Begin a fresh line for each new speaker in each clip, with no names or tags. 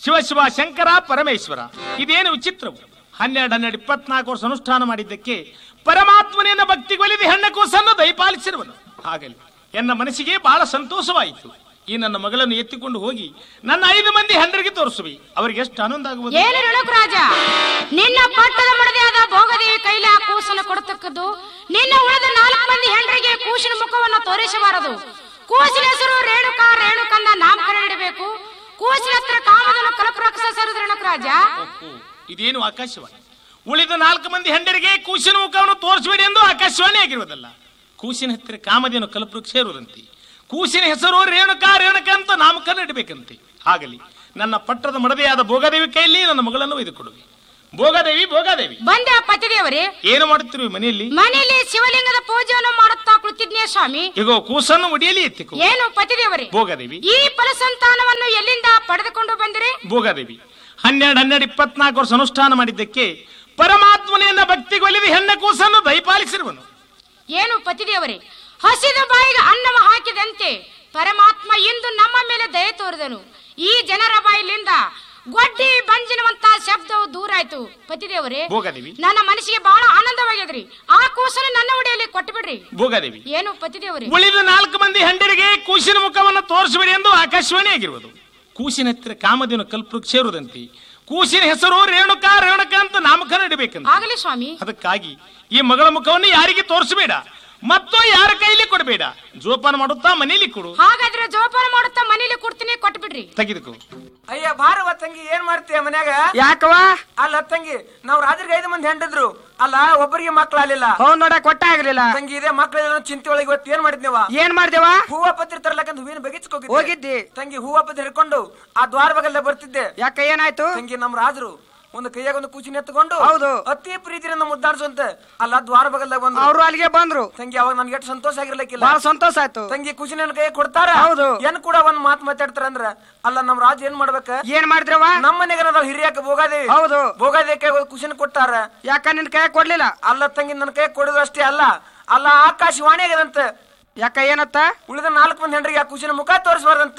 ಶಿವ ಶಿವ ಶಂಕರ ಪರಮೇಶ್ವರ ಇದೇನು ವಿಚಿತ್ರವು ಹನ್ನೆರಡು ಹನ್ನೆರಡು ಇಪ್ಪತ್ನಾಲ್ಕು ವರ್ಷ ಅನುಷ್ಠಾನ ಮಾಡಿದ್ದಕ್ಕೆ ಪರಮಾತ್ಮನೆಯನ್ನ ಭಕ್ತಿಗೊಲಿದು ಹೆಣ್ಣ ಕೂಸನ್ನು ದಯಪಾಲಿಸಿರುವನು ಆಗಲಿ ಎನ್ನ ಮನಸ್ಸಿಗೆ ಬಹಳ ಸಂತೋಷವಾಯಿತು ಈ ನನ್ನ ಮಗಳನ್ನು ಎತ್ತಿಕೊಂಡು ಹೋಗಿ ನನ್ನ ಐದು ಮಂದಿ ಹೆಂಡರಿಗೆ ತೋರಿಸುವಿ ಅವರಿಗೆ ಎಷ್ಟು ಆನಂದ ಆಗುವುದು
ಏನು ಋಣಕ್ ರಾಜ ನಿನ್ನ ಪಟ್ಟದ ಮಡದಿಯಾದ ಭೋಗದೇವಿ ಕೈಲಿ ಆ ಕೂಸನ್ನು ಕೊಡತಕ್ಕದ್ದು ನಿನ್ನ ಉಳಿದ ನಾಲ್ಕು ಮಂದಿ ಹೆಂಡರಿಗೆ ಕೂಸಿನ ಮುಖವನ್ನು ತೋರಿಸಬಾರದು ಕೂಸಿನ ಹೆಸರು ರೇಣುಕಾ ರೇಣುಕನ್ನ ನಾಮಕರಣ ಇಡಬೇಕು ಕೂಸಿನ ಹತ್ರ ಕಾಮದನ್ನು ಕಲಪರಾಕ್ಷಸ ಸರಿದ ಋಣಕ್ ರಾಜ
ಓಹೋ, ಇದೇನು ಆಕಾಶವಾಣಿ ಉಳಿದ ನಾಲ್ಕು ಮಂದಿ ಹೆಂಡರಿಗೆ ಕೂಸಿನ ಮುಖವನ್ನು ತೋರಿಸಬೇಡಿ ಎಂದು ಆಕಾಶವಾಣಿ ಆಗಿರುವುದಲ್ಲ ಕೂಸಿನ ಹತ್ತಿರ ಕಾಮಧೇನು ಕಲ್ಪವೃಕ್ಷ ಇರುವುದಂತೆ ಕೂಸಿನ ಹೆಸರು ರೇಣುಕಾ ರೇಣುಕ ಅಂತ ನಾಮಕರಣ ಇಡಬೇಕಂತೆ ಆಗಲಿ ನನ್ನ ಪಟ್ಟದ ಮಡದೆಯಾದ ಭೋಗದೇವಿ ಕೈಯಲ್ಲಿ ನನ್ನ ಮಗಳನ್ನು ಒಯ್ದುಕೊಡುವೆ ಭೋಗದೇವಿ ಭೋಗದೇವಿ
ಬಂದೆ ಆ ಪತಿದೇವರೇ
ಏನು ಮಾಡುತ್ತಿರುವೆ ಮನೆಯಲ್ಲಿ
ಮನೆಯಲ್ಲಿ ಶಿವಲಿಂಗದ ಪೂಜೆಯನ್ನು ಮಾಡುತ್ತಾ ಕುಳಿತಿದ್ನೇ ಸ್ವಾಮಿ
ಈಗ ಕೂಸನ್ನು ಮುಡಿಯಲ್ಲಿ ಎತ್ತಿಕೊ
ಏನು ಪತಿದೇವರೇ
ಭೋಗದೇವಿ
ಈ ಫಲಸಂತಾನವನ್ನು ಎಲ್ಲಿಂದ ಪಡೆದುಕೊಂಡು ಬಂದಿರಿ
ಭೋಗದೇವಿ ಹನ್ನೆರಡು ಹನ್ನೆರಡು ಇಪ್ಪತ್ನಾಲ್ಕು ವರ್ಷ ಅನುಷ್ಠಾನ ಮಾಡಿದ್ದಕ್ಕೆ ಪರಮಾತ್ಮನೆಯನ್ನ ಭಕ್ತಿಗೊಲಿದು ಹೆಣ್ಣ ಕೂಸನ್ನು ದಯಪಾಲಿಸಿರುವನು
ಏನು ಪತಿದೇವರೇ ಹಸಿದ ಬಾಯಿಗೆ ಅನ್ನವ ಹಾಕಿದಂತೆ ಪರಮಾತ್ಮ ಇಂದು ನಮ್ಮ ಮೇಲೆ ದಯೆ ತೋರಿದನು ಈ ಜನರ ಬಾಯಿಲಿಂದ ಗೊಡ್ಡಿ ಬಂಜಿನವಂತ ಶಬ್ದವು ದೂರ ಆಯ್ತು ಪತಿದೇವರೇ
ಭೋಗದೇವಿ
ನನ್ನ ಮನಸ್ಸಿಗೆ ಬಹಳ ಆನಂದವಾಗ್ಯದ್ರಿ ಆ ಕೂಸನ್ನು ನನ್ನ ಉಡಿಯಲ್ಲಿ ಕೊಟ್ಟು ಬಿಡ್ರಿ
ಭೋಗದೇವಿ
ಏನು ಪತಿದೇವರೇ
ಉಳಿದ ನಾಲ್ಕು ಮಂದಿ ಹೆಂಡರಿಗೆ ಕೂಸಿನ ಮುಖವನ್ನು ತೋರಿಸಬೇಡಿ ಎಂದು ಆಕಾಶವಾಣಿ ಆಗಿರುವುದು ಕೂಸಿನ ಹತ್ತಿರ ಕಾಮಧೇನು ಕಲ್ಪವೃಕ್ಷ ಇರುವುದಂತೆ ಕೂಸಿನ ಹೆಸರು ರೇಣುಕಾ ರೇಣುಕ ಅಂತ ನಾಮಕರಣ ಇಡಬೇಕಂತ
ಆಗಲಿ ಸ್ವಾಮಿ
ಅದಕ್ಕಾಗಿ ಈ ಮಗಳ ಮುಖವನ್ನು ಯಾರಿಗೆ ತೋರಿಸಬೇಡ ಮತ್ತು ಯಾರ ಕೈಲಿ ಕೊಡಬೇಡ ಜೋಪಾನ ಮಾಡುತ್ತಾ ಮನೆಯಲ್ಲಿ ಕೊಡು
ಹಾಗಾದ್ರೆ ಜೋಪಾನ ಮಾಡುತ್ತಾ ಮನೇಲಿ ಕೊಡ್ತೀನಿ ಕೊಟ್ಟು ಬಿಡ್ರಿ
ತೆಗೆದುಕೋ
ಅಯ್ಯ ಬಾರವ ತಂಗಿ ಏನ್ ಮಾಡ್ತೀಯ ಮನ್ಯಾಗ
ಯಾಕವ
ಅಲ್ಲ ತಂಗಿ ನಾವ್ ರಾತ್ರಿಗೆ ಐದು ಮಂದಿ ಹೆಂಡಿದ್ರು ಅಲ್ಲ ಒಬ್ಬರಿಗೆ ಮಕ್ಳು ಆಗ್ಲಿಲ್ಲ
ಹೌದ್ ನೋಡ ಕೊಟ್ಟ ಆಗ್ಲಿಲ್ಲ
ತಂಗಿ ಇದೇ ಮಕ್ಳ ಚಿಂತೆ ಒಳಗೆ ಇವತ್ತು ಏನ್ ಮಾಡಿದ್ನೇವ
ಏನ್ ಮಾಡ್ದೇವ
ಹೂವ ಪತ್ರಿ ತರ್ಲಕ್ಕಂತ ಹೂವಿನ ಬಗಿಸ್ಕೋಗಿದ್ದೆ
ಹೋಗಿದ್ದಿ
ತಂಗಿ ಹೂವ ಪತ್ರಿ ಹಿಡ್ಕೊಂಡು ಆ ದ್ವಾರ ಬಗಲ್ಲೆ ಬರ್ತಿದ್ದೆ
ಯಾಕ ಏನಾಯ್ತು
ತಂಗಿ ನಮ್ ರಾಜರು ಒಂದು ಕೈಯಾಗ ಒಂದು ಕೂಚಿನ ಎತ್ಕೊಂಡು
ಹೌದು.
ಅತಿ ಪ್ರೀತಿಯಿಂದ ಮುದ್ದಾಡ್ಸಂತ ಅಲ್ಲ ದ್ವಾರ ಬಗಲ್ದಾಗ ಬಂದ್ರು
ಅವ್ರು ಅಲ್ಲಿಗೆ ಬಂದ್ರು
ತಂಗಿ ಅವಾಗ ನನ್ಗೆ ಎಷ್ಟು ಸಂತೋಷ ಆಗಿರ್ಲಿಕ್ಕಿಲ್ಲ
ಬಹಳ ಸಂತೋಷ ಆಯ್ತು
ತಂಗಿ ಕುಚಿನ ಕೈ ಕೊಡ್ತಾರ
ಹೌದು.
ಏನ್ ಕೂಡ ಒಂದ್ ಮಾತು ಮಾತಾಡ್ತಾರ ಅಂದ್ರ ಅಲ್ಲ ನಮ್ ರಾಜ ಏನ್ ಮಾಡ್ಬೇಕ
ಏನ್ ಮಾಡಿದ್ರವ
ನಮ್ಮ ಮನೆಗೆ ನಾವು ಹಿರಿಯಾಕ ಭೋಗಾದೇವಿ
ಹೌದು.
ಭೋಗಾದೇವಿ ಕೈ ಕುಸಿನ ಕೊಟ್ಟಾರ
ಯಾಕ ನಿನ್ ಕೈ ಕೊಡ್ಲಿಲ್ಲ
ಅಲ್ಲ ತಂಗಿ ನನ್ನ ಕೈ ಕೊಡೋದು ಅಷ್ಟೇ ಅಲ್ಲ ಅಲ್ಲ ಆಕಾಶವಾಣಿ ಆಗ್ಯದಂತ
ಯಾಕ ಏನತ್ತ
ಉಳಿದ ನಾಲ್ಕು ಮಂದಿ ಹೆಂಡ್ರಿಗೆ ಆ ಕುಸಿನ ಮುಖ ತೋರಿಸ್ಬಾರ್ದಂತ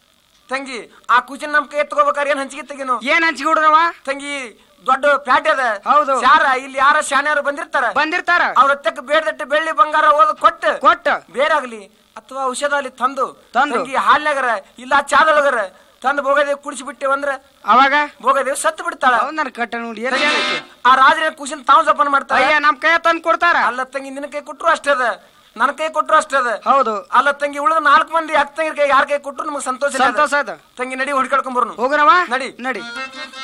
ತಂಗಿ ಆ ಕುಸಿನ ನಮ್ ಕೈ ತಗೋಬೇಕಾದ್ರೆ ಏನ್ ಹಂಚಿಗೆ ತೆಗಿನು
ಏನ್ ಹಂಚಿಗಿಡುದವ
ತಂಗಿ ದೊಡ್ಡ ಪ್ಯಾಟೆ ಅದ
ಹೌದು.
ಯಾರ ಇಲ್ಲಿ ಯಾರ ಶಾನ್ಯಾರು ಬಂದಿರ್ತಾರ
ಬಂದಿರ್ತಾರ
ಅವ್ರ ಹತ್ತಕ್ಕೆ ಬೇಡದಟ್ಟು ಬೆಳ್ಳಿ ಬಂಗಾರ ಓದ್ ಕೊಟ್ಟು
ಕೊಟ್ಟ
ಬೇರಾಗ್ಲಿ ಅಥವಾ ಔಷಧ ಅಲ್ಲಿ ತಂದು
ತಂದು.
ತಂಗಿ ಹಾಲ್ನಾಗರ ಇಲ್ಲ ಚಾದೊಳಗರ ತಂದು ಭೋಗದೇವ್ ಕುಡಿಸಿ ಬಿಟ್ಟೇವಂದ್ರ
ಅವಾಗ
ಭೋಗದೇವ್ ಸತ್ತು ಬಿಡ್ತಾಳ
ಹೌದ್ ನನ್ ಕಟ್ಟ ನೋಡಿ ಏನ್ ಏನೈತಿ?
ಆ ರಾಜನ ಕುಸಿನ ತಾವು ಜಪನ ಮಾಡ್ತಾರ
ಅಯ್ಯ ನಮ್ ಕೈ ತಂದ್ ಕೊಡ್ತಾರ
ಅಲ್ಲ ತಂಗಿ ನಿನ್ನ ಕೈ ಕೊಟ್ರು ಅಷ್ಟೇ ಅದ ನನ್ನ ಕೈ ಕೊಟ್ರು ಅಷ್ಟೇ ಅದ
ಹೌದು
ಅಲ್ಲ ತಂಗಿ ಉಳಿದ ನಾಲ್ಕು ಮಂದಿ ಅಕ್ಕ ತಂಗಿ ಕೈ ಯಾರ ಕೈ ಕೊಟ್ರು ನಮಗೆ ಸಂತೋಷ ಇಲ್ಲ ಅದ.
ಸಂತೋಷ ಅದ
ತಂಗಿ ನಡಿ ಹುಡ್ಕಾಡ್ಕೊಂಡ್ ಬರ್ನು
ಹೋಗ್ರವ
ನಡಿ.
ನಡಿ